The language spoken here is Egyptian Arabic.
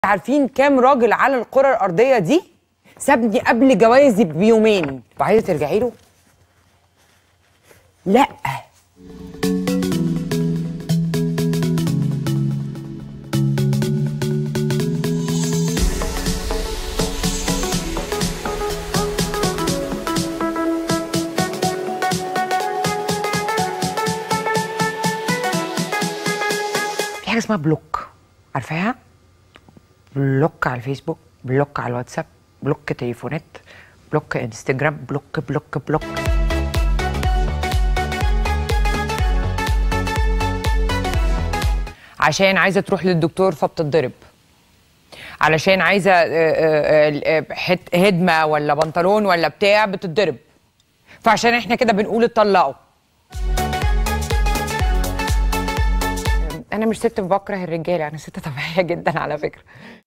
عارفين كام راجل على الكره الارضيه دي سابني قبل جوازي بيومين وعايزه ترجعي له لا في حاجه اسمها بلوك عارفاها بلوك على الفيسبوك بلوك على الواتساب بلوك تليفونات بلوك انستجرام بلوك بلوك بلوك عشان عايزه تروح للدكتور فبتتضرب علشان عايزه آه، آه، آه، حت- هدمه ولا بنطلون ولا بتاع بتتضرب فعشان احنا كده بنقول اتطلقوا انا مش ست بكره الرجاله انا ست طبيعيه جدا على فكره